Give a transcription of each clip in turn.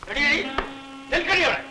എടി, എടി, നിൽക്കടി അവിടെ.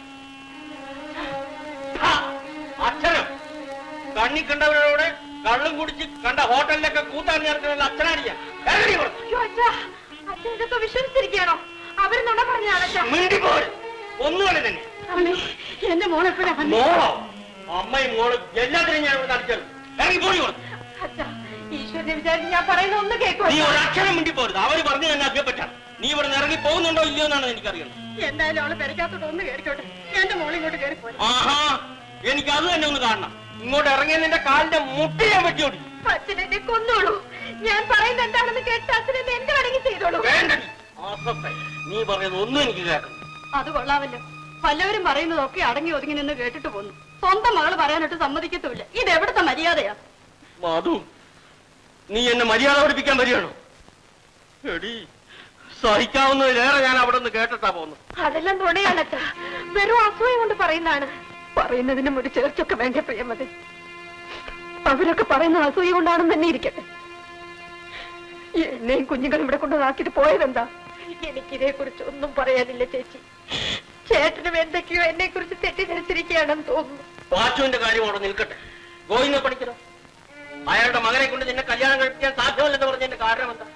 ഹാ, അച്ഛനും കണ്ണി കണ്ടവരോട് കള്ളും കുടിച്ച് കണ്ട ഹോട്ടലിലൊക്കെ കൂത്താൻ ചേർക്കുന്ന അച്ഛനാണിയ അയ്യോ അച്ഛാ അച്ഛൻ ഇതൊക്കെ വിശ്വസിച്ചിരിക്കുകയാണോ അവര് നുണ പറഞ്ഞാണ് അച്ഛാ മിണ്ടിപ്പോര് ഒന്നുപോലെ തന്നെ അമ്മേ എന്റെ മോളെപ്പോഴാ മോളോ അമ്മയും മോളും എല്ലാത്തിനും ഞാൻ ഇവിടെ നടിച്ചത് ഇറങ്ങി പോയി കൊടുത്തു അച്ഛാ ഈശ്വരനെ വിചാരിച്ച് ഞാൻ പറയുന്ന ഒന്ന് കേൾക്കൂ നീ ഒരു അക്ഷരം മിണ്ടിപ്പോരുത് അവര് പറഞ്ഞു തന്നെ അഭ്യപ്പെട്ടാണ് നീ ഇവിടെ നിന്ന് ഇറങ്ങി പോകുന്നുണ്ടോ ഇല്ലയോ എന്നാണ് എനിക്കറിയുന്നത് എന്തായാലും അവള് പെരക്കാത്തോട്ട് ഒന്ന് കയറിക്കോട്ടെ എന്റെ മോൾ ഇങ്ങോട്ട് കയറി പോരും ആഹാ എനിക്ക് അത് തന്നെ ഒന്ന് കാണണം ഇങ്ങോട്ട് ഇറങ്ങിയ നിന്റെ കാലിന്റെ മുട്ടി ഞാൻ വെട്ടിയോടി അച്ഛൻ എന്നെ കൊന്നോളൂ ഞാൻ പറയുന്നത് എന്താണെന്ന് കേട്ട് അച്ഛൻ എന്നെ എന്റെ വേണമെങ്കിൽ ചെയ്തോളൂ വേണ്ട നീ. ആസത്തെ. നീ പറയുന്നത് ഒന്നും എനിക്ക് കേൾക്കണം അത് കൊള്ളാമല്ലോ വല്ലവരും പറയുന്നതൊക്കെ അടങ്ങി ഒതുങ്ങി നിന്ന് കേട്ടിട്ട് പോന്നു സ്വന്തം മകള് പറയാനൊട്ട് സമ്മതിക്കത്തുമില്ല ഇത് എവിടുത്തെ മര്യാദയാ മാധു നീ എന്നെ മര്യാദ പഠിപ്പിക്കാൻ വരികയാണോ എടി സഹിക്കാവുന്നതിലേറെ ഞാൻ അവിടെ നിന്ന് കേട്ടിട്ടാ പോകുന്നത് അതെല്ലാം നുണയാണ് അച്ഛാ വെറും അസൂയ കൊണ്ട് പറയുന്നതാണ് പറയുന്നതിനും ഒരു ചേർച്ചൊക്കെ വേണ്ട പ്രിയമതി അവരൊക്കെ പറയുന്ന അസൂയ കൊണ്ടാണെന്ന് തന്നെ ഇരിക്കട്ടെ എന്നെയും കുഞ്ഞുങ്ങളും ഇവിടെ കൊണ്ടുവന്നാക്കിട്ട് പോയതെന്താ എനിക്കിതേ കുറിച്ച് ഒന്നും പറയാനില്ല ചേച്ചി ചേട്ടനും എന്തൊക്കെയോ എന്നെ കുറിച്ച് തെറ്റിദ്ധരിച്ചിരിക്കുകയാണെന്ന് തോന്നുന്നു പാച്ചുവിന്റെ കാര്യം അവിടെ നിൽക്കട്ടെ ഗോവിന്ദ പഠിക്കണോ അയാളുടെ മകനെ കൊണ്ട് നിന്നെ കല്യാണം കഴിപ്പിക്കാൻ സാധ്യമല്ലെന്ന് പറഞ്ഞതിന്റെ കാരണം എന്താ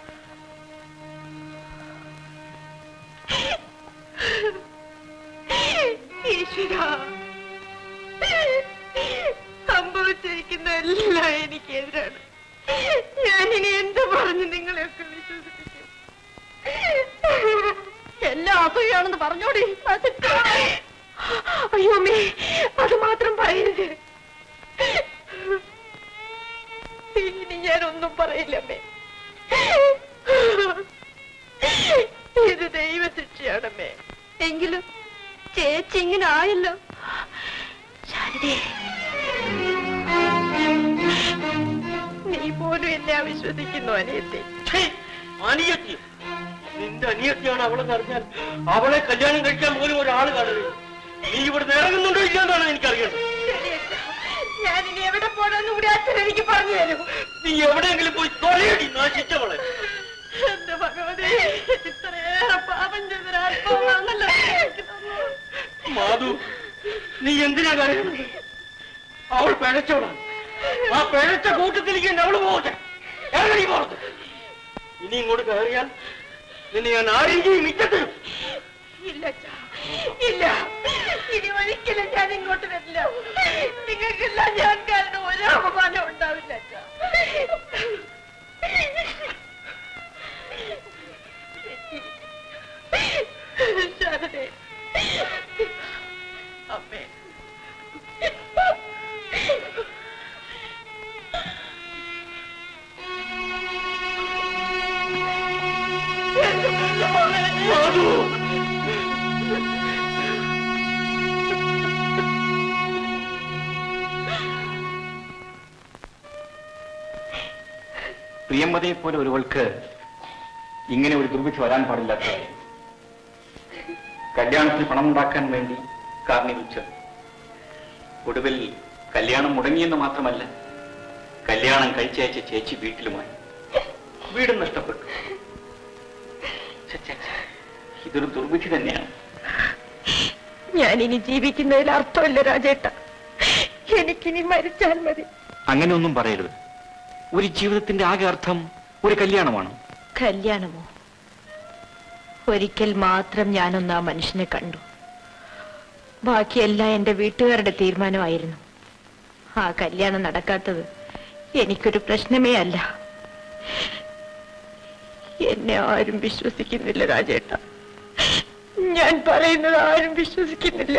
ഈശ്വര സംഭവിച്ചിരിക്കുന്ന എല്ലാം എനിക്കെതിരാണ് ഞാനിനി എന്ത് പറഞ്ഞു നിങ്ങളെയൊക്കെ വിശ്വസിപ്പിക്കും എല്ലാം അസൂയാണെന്ന് പറഞ്ഞോടി അത് അയ്യോ അമ്മേ അത് മാത്രം പറയരുത് ഇനി ഞാനൊന്നും പറയില്ലമ്മേ ഇത് ദൈവശിക്ഷയാണമ്മേ എങ്കിലും ചേച്ചി ഇങ്ങനെ ആയല്ലോ ശാരദേ നീ പോലും എന്നെ അവിശ്വസിക്കുന്നു അനിയത്തെ ഛേ, അനിയത്തി നിന്റെ അനിയത്തിയാണ് അവളെന്ന് അറിഞ്ഞാൽ അവളെ കല്യാണം കഴിക്കാൻ പോലും ഒരാൾ കാണുന്നത് നീ ഇവിടെ ഇറങ്ങുന്നുണ്ടോ ഇല്ലെന്നാണ് എനിക്കറിയേണ്ടത് ഞാൻ ഇനി എവിടെ പോണെന്ന് കൂടി അച്ഛൻ എനിക്ക് പറഞ്ഞു തരൂ നീ എവിടെയെങ്കിലും പോയി തൊലയടി നാശിച്ചവളെ എന്റെ ഭഗവതി ഇത്രയേറെ പാപം ചെയ്തൊരാത്മാവാണല്ലോ എനിക്ക് തന്നു. മാധു നീ എന്തിനാ കരയുന്നത് അവൾ പിഴച്ചവളാണ് ആ പിഴച്ച കൂട്ടത്തിലേക്ക് എന്നെ അവള് പോകട്ടെ ഇറങ്ങി പോകട്ടെ ഇനി ഇങ്ങോട്ട് കയറിയാൽ നിന്നെ ഞാൻ ആരെങ്കിലും മിറ്റത്തിലും ഇല്ല അച്ഛാ. ഇല്ല ഇനി ഒരിക്കലും ഞാൻ ഇങ്ങോട്ട് വരില്ല നിങ്ങൾക്കെല്ലാം ഞാൻ കാരണം ഒരു അപമാനം ഉണ്ടാവില്ല അച്ഛാ. ശാരദേ അമ്മേ മാധു പ്രിയമ്പതയെ പോലെ ഒരുവൾക്ക് ഇങ്ങനെ ഒരു ദുർവിധി വരാൻ പാടില്ലാത്ത കല്യാണത്തിന് പണമുണ്ടാക്കാൻ വേണ്ടി കാർണിവിച്ച് ഒടുവിൽ കല്യാണം മുടങ്ങിയെന്ന് മാത്രമല്ല കല്യാണം കഴിച്ചയച്ച ചേച്ചി വീട്ടിലുമായി വീടും നഷ്ടപ്പെട്ടു ഛെ, ഛെ, ഛെ. ഇതൊരു ദുർവിധി തന്നെയാണ് ഞാൻ ഇനി ജീവിക്കുന്നതിൽ അർത്ഥമില്ല രാജേട്ട എനിക്കിനി മരിച്ചാൽ മതി അങ്ങനെ ഒന്നും പറയരുത് ഒരു ജീവിതത്തിന്റെ ആകെ അർത്ഥം ഒരു കല്യാണമാണ് കല്യാണമോ ഒരിക്കൽ മാത്രം ഞാനൊന്ന് ആ മനുഷ്യനെ കണ്ടു ബാക്കിയെല്ലാം എന്റെ വീട്ടുകാരുടെ തീരുമാനമായിരുന്നു ആ കല്യാണം നടക്കാത്തത് എനിക്കൊരു പ്രശ്നമേ അല്ല എന്നെ ആരും വിശ്വസിക്കുന്നില്ല രാജേട്ട ഞാൻ പറയുന്നത് ആരും വിശ്വസിക്കുന്നില്ല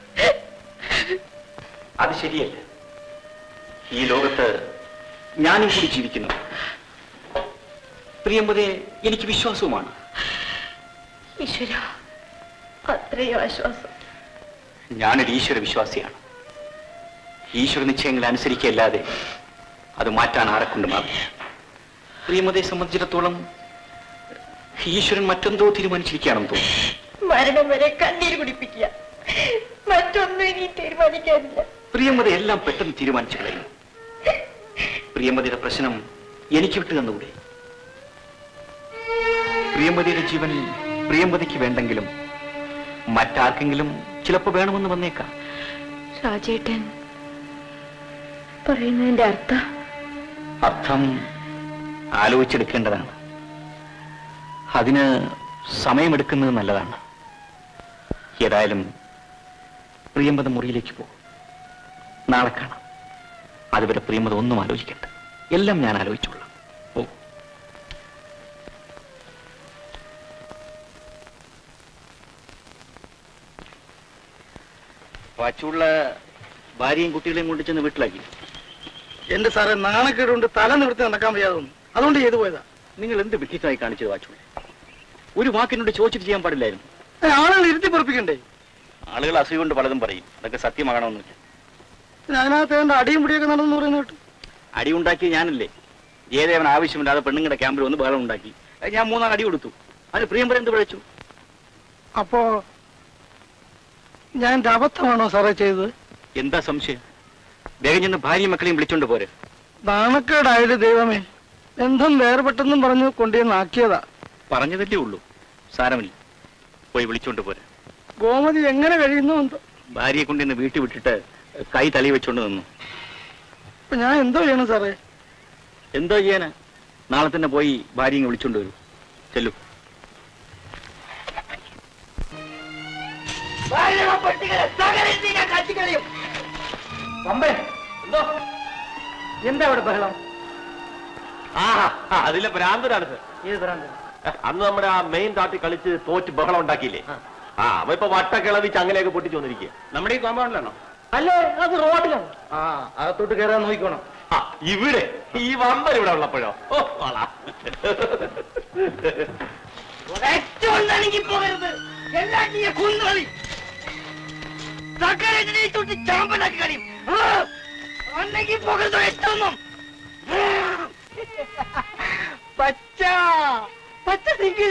അത് ശരിയല്ല ഈ ലോകത്ത് ഞാനും കൂടി ജീവിക്കുന്നു പ്രിയമ്പതയെ എനിക്ക് വിശ്വാസവുമാണ് ഈശ്വര അത്രയും ആശ്വാസം ഞാനൊരു ഈശ്വര വിശ്വാസിയാണ് ഈശ്വര നിശ്ചയങ്ങൾ അനുസരിക്കല്ലാതെ അത് മാറ്റാൻ ആരെക്കൊണ്ടുമാകും പ്രിയമതയെ സംബന്ധിച്ചിടത്തോളം ഈശ്വരൻ മറ്റെന്തോ തീരുമാനിച്ചിരിക്കുകയാണെന്ന് തോന്നുന്നു മരണം വരെ കണ്ണീര് കുടിപ്പിക്കുക മറ്റൊന്നും ഇനി തീരുമാനിക്കാനില്ല പ്രിയമത എല്ലാം പെട്ടെന്ന് തീരുമാനിച്ചു കളയുന്നു പ്രിയമതിയുടെ പ്രശ്നം എനിക്ക് വിട്ടു തന്നുകൂടെ പ്രിയമതിയുടെ ജീവൻ പ്രിയമ്പതിക്ക് വേണ്ടെങ്കിലും മറ്റാർക്കെങ്കിലും ചിലപ്പോ വേണമെന്ന് വന്നേക്കാം രാജേട്ടൻ പറയുന്നതിന്റെ അർത്ഥം അർത്ഥം ആലോചിച്ചെടുക്കേണ്ടതാണ് അതിന് സമയമെടുക്കുന്നത് നല്ലതാണ് ഏതായാലും പ്രിയമ്പത മുറിയിലേക്ക് പോകും നാളെ കാണാം അതുവരെ പ്രിയമ്പത ഒന്നും ആലോചിക്കണ്ട എല്ലാം ഞാൻ ആലോചിച്ചോളാം ഓ വാച്ചുള്ള ഭാര്യയും കുട്ടികളെയും കൊണ്ട് ചെന്ന് വീട്ടിലാക്കി എന്റെ സാറേ നാണക്കേട് കൊണ്ട് തല നിവർത്തി നടക്കാൻ വയ്യാതെ വന്നു അതുകൊണ്ട് ചെയ്തു പോയതാ നിങ്ങൾ എന്ത് വിഡ്ഢിത്തമായി കാണിച്ചത് വാച്ചുള്ള ഒരു വാക്കിനോട് ചോദിച്ചിട്ട് ചെയ്യാൻ പാടില്ലായിരുന്നു ഏ, ആളുകൾ ഇരുത്തി പൊറപ്പിക്കണ്ടേ ആളുകൾ അസൂയ കൊണ്ട് പലതും പറയും അതൊക്കെ സത്യമാകണമെന്നില്ല പിന്നെ അതിനകത്ത് ഏതാണ്ട് അടിയും പിടിയൊക്കെ നടന്നു പറയുന്ന കേട്ടു അടി ഉണ്ടാക്കി ഞാനല്ലേ ജയദേവൻ ആവശ്യമില്ലാതെ പെണ്ണുങ്ങളുടെ ക്യാമ്പിൽ ഒന്ന് ബഹളം ഉണ്ടാക്കി അത് ഞാൻ മൂന്നാം അടി കൊടുത്തു അതിന് പ്രിയംബരം എന്ത് വിളിച്ചു അപ്പോ ഞാൻ എന്റെ അബദ്ധമാണോ സാറേ ചെയ്തത് എന്താ സംശയം വേഗം ചെന്ന് ഭാര്യയും മക്കളെയും വിളിച്ചോണ്ട് പോരെ നാണക്കേടായത് ദൈവമേ ബന്ധം വേർപെട്ടെന്നും പറഞ്ഞു കൊണ്ടുവന്നാക്കിയതാ പറഞ്ഞതല്ലേ ഉള്ളൂ സാരമില്ല പോയി വിളിച്ചോണ്ട് പോരെ ഗോമതി എങ്ങനെ കഴിയുന്നു എന്തോ ഭാര്യയെ കൊണ്ട് ഇന്ന് വീട്ടിൽ വിട്ടിട്ട് കൈ തലി വെച്ചോണ്ട് നിന്നു ഇപ്പൊ ഞാൻ എന്തോ ചെയ്യണം സാറേ എന്തോ ചെയ്യാനാ നാളെ തന്നെ പോയി ഭാര്യയെ വിളിച്ചോണ്ട് വരൂ ചെല്ലു എന്താ അവിടെ ബഹളം ആ ആ, അതിലെ ഭ്രാന്തനാണ് സർ ഏത് ഭ്രാന്തൻ അന്ന് നമ്മുടെ ആ മെയിൻ താട്ടി കളിച്ച് തോറ്റ് ബഹളം ഉണ്ടാക്കിയില്ലേ ആ അവ ഇപ്പൊ വട്ട കിളവി ചങ്ങലയൊക്കെ പൊട്ടിച്ചു വന്നിരിക്കുക നമ്മുടെ ഈ കോമ്പൗണ്ടിലാണോ അല്ലേ അത് റോഡിലാണ് ആ അകത്തോട്ട് കയറാൻ നോക്കിക്കോണം ആ ഇവിടെ ഈ വമ്പൻ ഇവിടെ ഉള്ളപ്പോഴോ ഓ വളാ പോകരുത് എല്ലാം നീ കുന്നുകളി സകല തൊട്ട് ചാമ്പലാക്കി കളയും അന്നെങ്കിൽ പോകരുത് എട്ടൊന്നും പച്ച പച്ച സിംഗിൾ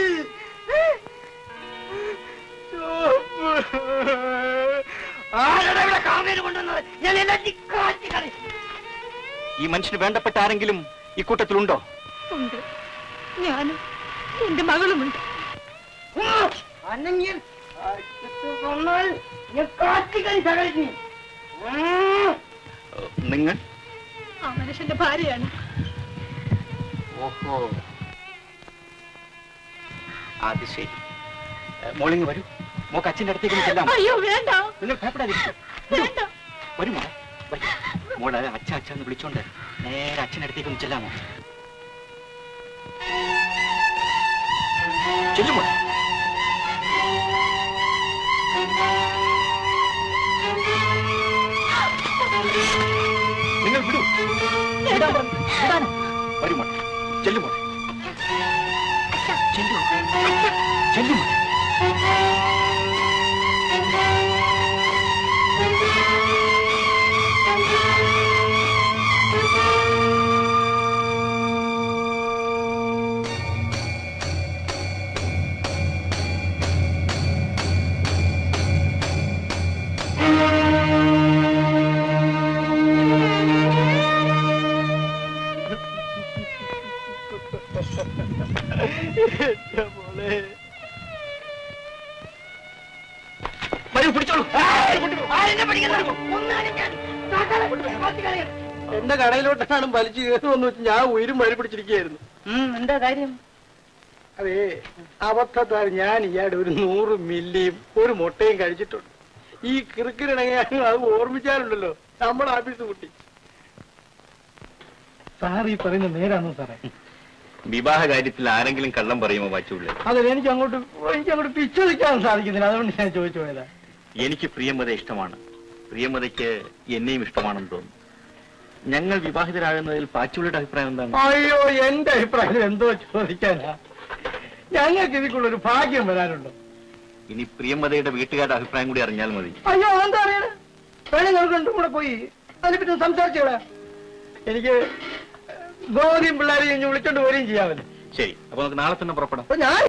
ആരുടെ ഇവിടെ കാവേരി കൊണ്ടുവന്നത് ഞാൻ എല്ലാം കാറ്റി കളി ഈ മനുഷ്യന് വേണ്ടപ്പെട്ട ആരെങ്കിലും ഇക്കൂട്ടത്തിലുണ്ടോ ഉണ്ട് ഞാനും എന്റെ മകളുമുണ്ട് അന്നെങ്കിൽ വന്നാൽ ഞാൻ കാറ്റി കളി സകലിച്ചു നിങ്ങൾ ആ മനുഷ്യന്റെ ഭാര്യയാണ് ഓഹോ അത് ശരി ഏ, മോളിങ് വരൂ മോക്ക് അച്ഛൻ്റെ അടുത്തേക്ക് ഒന്ന് ചെല്ലാം അയ്യോ വേണ്ട നിങ്ങൾ ഭയപ്പെടാതിരിക്കും വേണ്ട വരൂ മോളെ വരൂ. മോളെ അച്ഛ അച്ഛ എന്ന് വിളിച്ചോണ്ട് നേരെ അച്ഛൻ്റെ അടുത്തേക്ക് ഒന്ന് ചെല്ലാമോ ചെല്ലുമോ നിങ്ങൾ വിടൂ വിടാൻ പറഞ്ഞു. വിടാൻ. വരൂ മോളെ ചെല്ലു മോളെ ചെല്ലു ചെല്ലു മോളെ വരൂ പിടിച്ചോളൂ എന്റെ കടയിലോട്ടാണ് വലിച്ചു കയറുമെന്ന് വെച്ച് ഞാൻ ഉയരും വരി പിടിച്ചിരിക്കുകയായിരുന്നു എന്താ കാര്യം അതേ അബദ്ധത്താൽ ഞാൻ ഇയാളുടെ ഒരു നൂറ് മില്ലിയും ഒരു മുട്ടയും കഴിച്ചിട്ടുണ്ട് ഈ കിറുക്കിനിണങ്ങാനും അത് ഓർമ്മിച്ചാലുണ്ടല്ലോ നമ്മുടെ ആഫീസ് കുട്ടി സാർ ഈ പറയുന്നത് നേരാണോ സാറേ വിവാഹ കാര്യത്തിൽ ആരെങ്കിലും കള്ളം പറയുമോ വാച്ചുള്ളേ അതെ എനിക്ക് അങ്ങോട്ട് എനിക്ക് അങ്ങോട്ട് പിച്ചു നിൽക്കാൻ സാധിക്കുന്നില്ല അതുകൊണ്ട് ഞാൻ ചോദിച്ചു പോയതാ എനിക്ക് പ്രിയമത ഇഷ്ടമാണ് പ്രിയമതയ്ക്ക് എന്നെയും ഇഷ്ടമാണെന്ന് തോന്നുന്നു ഞങ്ങൾ വിവാഹിതരാകുന്നതിൽ പാച്ചുള്ളിയുടെ അഭിപ്രായം എന്താണ് അയ്യോ എന്റെ അഭിപ്രായത്തിൽ എന്തോ ചോദിക്കാനാ ഞങ്ങൾക്ക് ഇതിക്കുള്ള ഒരു ഭാഗ്യം വരാനുണ്ടോ ഇനി പ്രിയമതയുടെ വീട്ടുകാരുടെ അഭിപ്രായം കൂടി അറിഞ്ഞാൽ മതി അയ്യോ എന്താ അറിയണ വേണേ നമുക്ക് രണ്ടും കൂടെ പോയി അതിനെപ്പറ്റി സംസാരിച്ചോളാം എനിക്ക് ഗോതിയും പിള്ളേരെയും ഇങ്ങ് വിളിച്ചോണ്ട് വരികയും ചെയ്യാമല്ലോ ശരി അപ്പൊ നമുക്ക് നാളെ തന്നെ പുറപ്പെടാം അപ്പൊ ഞാൻ